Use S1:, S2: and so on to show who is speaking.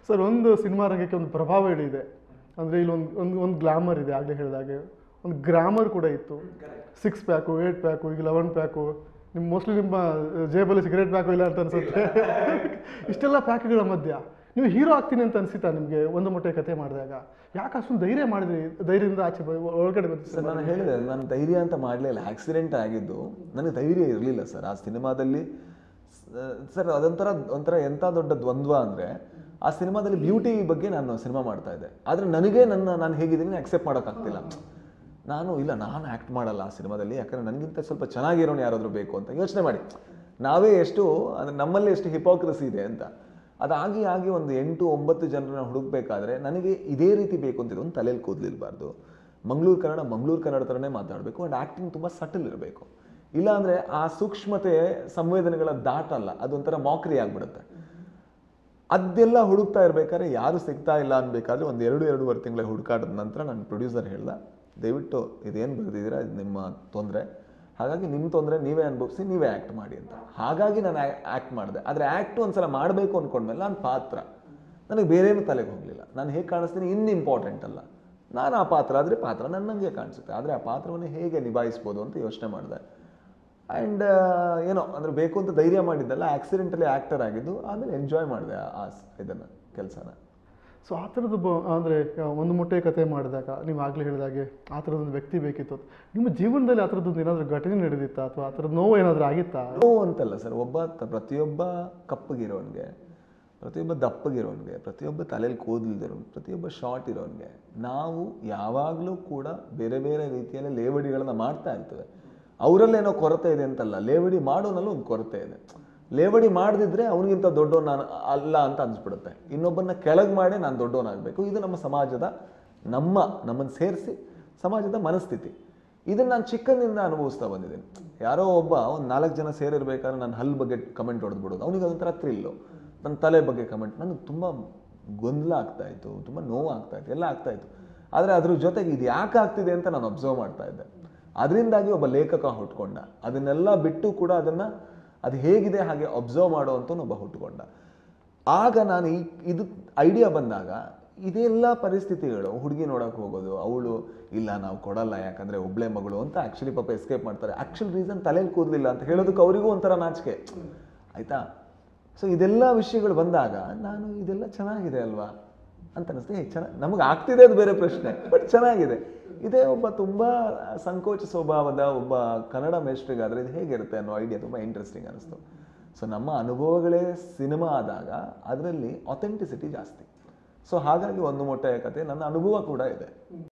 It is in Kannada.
S1: ಸರ್ ಒಂದು ಸಿನಿಮಾ ರಂಗಕ್ಕೆ ಒಂದು ಪ್ರಭಾವ ಇದೆ ಅಂದರೆ ಇಲ್ಲಿ ಒಂದು ಒಂದು ಒಂದು ಗ್ಲಾಮರ್ ಇದೆ ಆಗಲೇ ಹೇಳಿದಾಗೆ ಒಂದು ಗ್ರಾಮರ್ ಕೂಡ ಇತ್ತು ಸಿಕ್ಸ್ ಪ್ಯಾಕು ಏಯ್ಟ್ ಪ್ಯಾಕು ಈಗ ಲೆವೆನ್ ಪ್ಯಾಕು ನಿಮ್ಮ ಮೋಸ್ಟ್ಲಿ ನಿಮ್ಮ ಜೇಬಲ್ಲಿ ಸಿಗರೇಟ್ ಪ್ಯಾಕು ಇಲ್ಲ ಅಂತ ಅನ್ಸುತ್ತೆ ಇಷ್ಟೆಲ್ಲ ಪ್ಯಾಕ್ಗಳ ಮಧ್ಯ ನೀವು ಹೀರೋ ಆಗ್ತೀನಿ ಅಂತ ಅನಿಸಿತಾ ನಿಮಗೆ ಒಂದು ಮೊಟ್ಟೆ ಕತೆ ಮಾಡಿದಾಗ ಯಾಕೆ ಅಷ್ಟೊಂದು ಧೈರ್ಯ ಮಾಡಿದ್ರಿ ಧೈರ್ಯದಿಂದ ಆಚೆ ಬ- ಒಳಗಡೆ ಬಂದು
S2: ಸರ್ ನಾನು ಹೇಳಿದೆ ನಾನು ಧೈರ್ಯ ಅಂತ ಮಾಡಲಿಲ್ಲ ಆಕ್ಸಿಡೆಂಟ್ ಆಗಿದ್ದು ನನಗೆ ಧೈರ್ಯ ಇರಲಿಲ್ಲ ಸರ್ ಆ ಸಿನಿಮಾದಲ್ಲಿ ಸರ್ ಅದೊಂಥರ ಒಂಥರ ಎಂಥ ದೊಡ್ಡ ದ್ವಂದ್ವ ಅಂದರೆ ಆ ಸಿನಿಮಾದಲ್ಲಿ ಬ್ಯೂಟಿ ಬಗ್ಗೆ ನಾನು ಸಿನಿಮಾ ಮಾಡ್ತಾ ಇದ್ದೆ ಆದರೆ ನನಗೆ ನನ್ನ ನಾನು ಹೇಗಿದ್ದೀನಿ ಅಕ್ಸೆಪ್ಟ್ ಮಾಡೋಕ್ಕಾಗ್ತಿಲ್ಲ ನಾನು ಇಲ್ಲ ನಾನು ಆ್ಯಕ್ಟ್ ಮಾಡಲ್ಲ ಆ ಸಿನಿಮಾದಲ್ಲಿ ಯಾಕಂದರೆ ನನಗಿಂತ ಸ್ವಲ್ಪ ಚೆನ್ನಾಗಿರೋನು ಯಾರಾದರೂ ಬೇಕು ಅಂತ ಯೋಚನೆ ಮಾಡಿ ನಾವೇ ಎಷ್ಟು ಅಂದರೆ ನಮ್ಮಲ್ಲಿ ಎಷ್ಟು ಹಿಪೋಕ್ರಸಿ ಇದೆ ಅಂತ ಅದಾಗಿ ಆಗಿ ಒಂದು ಎಂಟು ಒಂಬತ್ತು ಜನರನ್ನ ಹುಡುಕ್ಬೇಕಾದ್ರೆ ನನಗೆ ಇದೇ ರೀತಿ ಬೇಕು ಅಂತಿದ್ದು ಒಂದು ತಲೆಯಲ್ಲಿ ಕೂದಲಿರಬಾರ್ದು ಮಂಗಳೂರು ಕನ್ನಡ ಮಂಗಳೂರು ಕನ್ನಡ ಥರನೇ ಮಾತಾಡಬೇಕು ಆ್ಯಂಡ್ ಆ್ಯಕ್ಟಿಂಗ್ ತುಂಬ ಸಟಲ್ ಇರಬೇಕು ಇಲ್ಲಾಂದರೆ ಆ ಸೂಕ್ಷ್ಮತೆ ಸಂವೇದನೆಗಳ ದಾಟಲ್ಲ ಅದೊಂಥರ ಮಾಕ್ರಿ ಆಗಿಬಿಡುತ್ತೆ ಅದೆಲ್ಲ ಹುಡುಕ್ತಾ ಇರ್ಬೇಕಾದ್ರೆ ಯಾರು ಸಿಗ್ತಾ ಇಲ್ಲ ಅನ್ಬೇಕಾದ್ರೆ ಒಂದು ಎರಡು ಎರಡೂವರೆ ತಿಂಗಳ ಹುಡುಕಾಟದ ನಂತರ ನನ್ನ ಪ್ರೊಡ್ಯೂಸರ್ ಹೇಳ್ದ ದಯವಿಟ್ಟು ಇದೇನು ಬರೆದಿದ್ದೀರಾ ಇದು ನಿಮ್ಮ ತೊಂದರೆ ಹಾಗಾಗಿ ನಿಮ್ಮ ತೊಂದರೆ ನೀವೇ ಅನುಭವಿಸಿ ನೀವೇ ಆ್ಯಕ್ಟ್ ಮಾಡಿ ಅಂತ ಹಾಗಾಗಿ ನಾನು ಆ್ಯಕ್ಟ್ ಮಾಡಿದೆ ಆದರೆ ಆ್ಯಕ್ಟು ಒಂದ್ಸಲ ಮಾಡಬೇಕು ಅಂದ್ಕೊಂಡ್ಮೇಲೆ ನಾನು ಪಾತ್ರ ನನಗೆ ಬೇರೇನು ತಲೆಗೆ ಹೋಗಲಿಲ್ಲ ನಾನು ಹೇಗೆ ಕಾಣಿಸ್ತೀನಿ ಇನ್ನು ಇಂಪಾರ್ಟೆಂಟ್ ಅಲ್ಲ ನಾನು ಆ ಪಾತ್ರ ಆದರೆ ಪಾತ್ರ ನನ್ನಂಗೆ ಕಾಣಿಸುತ್ತೆ ಆದರೆ ಆ ಪಾತ್ರವನ್ನು ಹೇಗೆ ನಿಭಾಯಿಸ್ಬೋದು ಅಂತ ಯೋಚನೆ ಮಾಡಿದೆ ಆ್ಯಂಡ್ ಏನೋ ಅಂದರೆ ಬೇಕು ಅಂತ ಧೈರ್ಯ ಮಾಡಿದ್ದಲ್ಲ ಆಕ್ಸಿಡೆಂಟಲ್ಲಿ ಆ್ಯಕ್ಟರ್ ಆಗಿದ್ದು ಆಮೇಲೆ ಎಂಜಾಯ್ ಮಾಡಿದೆ ಆ ಇದನ್ನು ಕೆಲಸನ
S1: ಸೊ ಆ ಥರದ್ದು ಬ ಅಂದರೆ ಒಂದು ಮೊಟ್ಟೆ ಕತೆ ಮಾಡಿದಾಗ ನೀವು ಆಗಲೇ ಹೇಳಿದಾಗೆ ಆ ಥರದೊಂದು ವ್ಯಕ್ತಿ ಬೇಕಿತ್ತು ಅಂತ. ನಿಮ್ಮ ಜೀವನದಲ್ಲಿ ಆ ಥರದ್ದೊಂದು ಏನಾದರೂ ಘಟನೆ ನಡೆದಿತ್ತಾ ಅಥವಾ ಆ ಥರದ ನೋವು ಏನಾದರೂ ಆಗಿತ್ತಾ
S2: ನೋವು ಅಂತಲ್ಲ ಸರ್ ಒಬ್ಬ ತ- ಪ್ರತಿಯೊಬ್ಬ ಕಪ್ಪಗಿರೋನ್ಗೆ ಪ್ರತಿಯೊಬ್ಬ ದಪ್ಪಗಿರೋನ್ಗೆ ಪ್ರತಿಯೊಬ್ಬ ತಲೆಯಲ್ಲಿ ಕೂದಲಿರೋನು ಪ್ರತಿಯೊಬ್ಬ ಶಾರ್ಟ್ ಇರೋನ್ಗೆ ನಾವು ಯಾವಾಗಲೂ ಕೂಡ ಬೇರೆ ಬೇರೆ ರೀತಿಯಲ್ಲಿ ಲೇವಡಿಗಳನ್ನ ಮಾಡ್ತಾ ಇರ್ತೇವೆ ಅವರಲ್ಲೇನೋ ಕೊರತೆ ಇದೆ ಅಂತಲ್ಲ ಲೇವಡಿ ಮಾಡೋನಲ್ಲೂ ಒಂದು ಕೊರತೆ ಇದೆ ಲೇವಡಿ ಮಾಡದಿದ್ರೆ ಅವನಿಗಿಂತ ದೊಡ್ಡವನು ನಾನು ಅಲ್ಲ ಅಂತ ಅನ್ಸ್ಬಿಡುತ್ತೆ ಇನ್ನೊಬ್ಬನ ಕೆಳಗೆ ಮಾಡಿ ನಾನು ದೊಡ್ಡವನಾಗಬೇಕು ಇದು ನಮ್ಮ ಸಮಾಜದ ನಮ್ಮ ನಮ್ಮನ್ನು ಸೇರಿಸಿ ಸಮಾಜದ ಮನಸ್ಥಿತಿ ಇದನ್ನು ನಾನು ಚಿಕ್ಕಂದಿಂದ ಅನುಭವಿಸ್ತಾ ಬಂದಿದ್ದೀನಿ ಯಾರೋ ಒಬ್ಬ ಒಂದು ನಾಲ್ಕು ಜನ ಸೇರಿರ್ಬೇಕಾದ್ರೆ ನನ್ನ ಹಲ್ಲು ಬಗ್ಗೆ ಕಮೆಂಟ್ ಹೊಡೆದ್ಬಿಡೋದು ಅವನಿಗೆ ಅದೊಂಥರ ಥ್ರಿಲ್ಲು ನನ್ನ ತಲೆ ಬಗ್ಗೆ ಕಮೆಂಟ್ ನನಗೆ ತುಂಬ ಗೊಂದಲ ಆಗ್ತಾ ಇತ್ತು ತುಂಬ ನೋವು ಆಗ್ತಾ ಇತ್ತು ಎಲ್ಲ ಆಗ್ತಾ ಇತ್ತು ಆದರೆ ಅದ್ರ ಜೊತೆಗೆ ಇದು ಯಾಕೆ ಆಗ್ತಿದೆ ಅಂತ ನಾನು ಅಬ್ಸರ್ವ್ ಮಾಡ್ತಾ ಇದ್ದೆ ಅದರಿಂದಾಗಿ ಒಬ್ಬ ಲೇಖಕ ಹುಟ್ಕೊಂಡ ಅದನ್ನೆಲ್ಲ ಬಿಟ್ಟು ಕೂಡ ಅದನ್ನು ಅದು ಹೇಗಿದೆ ಹಾಗೆ ಅಬ್ಸರ್ವ್ ಮಾಡುವಂಥ ಒಬ್ಬ ಹುಟ್ಕೊಂಡ ಆಗ ನಾನು ಈ ಇದು ಐಡಿಯಾ ಬಂದಾಗ ಇದೆಲ್ಲ ಪರಿಸ್ಥಿತಿಗಳು ಹುಡುಗಿ ನೋಡಕ್ಕೆ ಹೋಗೋದು ಅವಳು ಇಲ್ಲ ನಾವು ಕೊಡಲ್ಲ ಯಾಕಂದ್ರೆ ಒಬ್ಳೆ ಮಗಳು ಅಂತ ಆ್ಯಕ್ಚುಲಿ ಪಾಪ ಎಸ್ಕೇಪ್ ಮಾಡ್ತಾರೆ ಆ್ಯಕ್ಚುಲ್ ರೀಸನ್ ತಲೆಯಲ್ಲಿ ಕೂದಲಿಲ್ಲ ಅಂತ ಹೇಳೋದಕ್ಕೆ ಅವರಿಗೂ ಒಂಥರ ನಾಚಿಕೆ ಆಯ್ತಾ ಸೊ ಇದೆಲ್ಲ ವಿಷಯಗಳು ಬಂದಾಗ ನಾನು ಇದೆಲ್ಲ ಚೆನ್ನಾಗಿದೆ ಅಲ್ವಾ ಅಂತ ಅನಿಸ್ತು ಹೇ ಚೆನ್ನಾಗಿ ನಮಗೆ ಆಗ್ತಿದೆ ಅದು ಬೇರೆ ಪ್ರಶ್ನೆ ಬಟ್ ಚೆನ್ನಾಗಿದೆ ಇದೇ ಒಬ್ಬ ತುಂಬ ಸಂಕೋಚ ಸ್ವಭಾವದ ಒಬ್ಬ ಕನ್ನಡ ಮೇಸ್ಟ್ರಿಗಾದ್ರೆ ಇದು ಹೇಗಿರುತ್ತೆ ಅನ್ನೋ ಐಡಿಯಾ ತುಂಬ ಇಂಟ್ರೆಸ್ಟಿಂಗ್ ಅನಿಸ್ತು ಸೊ ನಮ್ಮ ಅನುಭವಗಳೇ ಸಿನಿಮಾ ಆದಾಗ ಅದರಲ್ಲಿ ಅಥೆಂಟಿಸಿಟಿ ಜಾಸ್ತಿ ಸೊ ಹಾಗಾಗಿ ಒಂದು ಮೊಟ್ಟೆಯ ಕತೆ ನನ್ನ ಅನುಭವ ಕೂಡ ಇದೆ